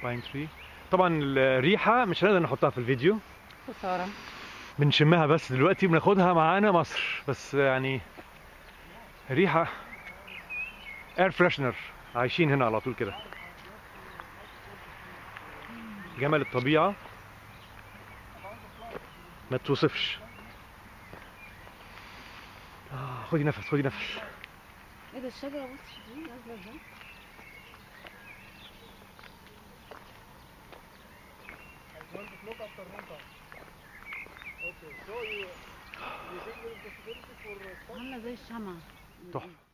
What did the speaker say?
باين تري طبعا الريحه مش هنقدر نحطها في الفيديو خساره بنشمها بس دلوقتي بناخدها معانا مصر بس يعني ريحه اير فريشنر عايشين هنا على طول كده جمال الطبيعه ما توصفش آه خدي نفس خدي نفس ايه ده الشجره بص دي نازله ازاي I want to look after Monta. Okay, so you, you think there is possibility for uh, عامله زي الشمعة تحفه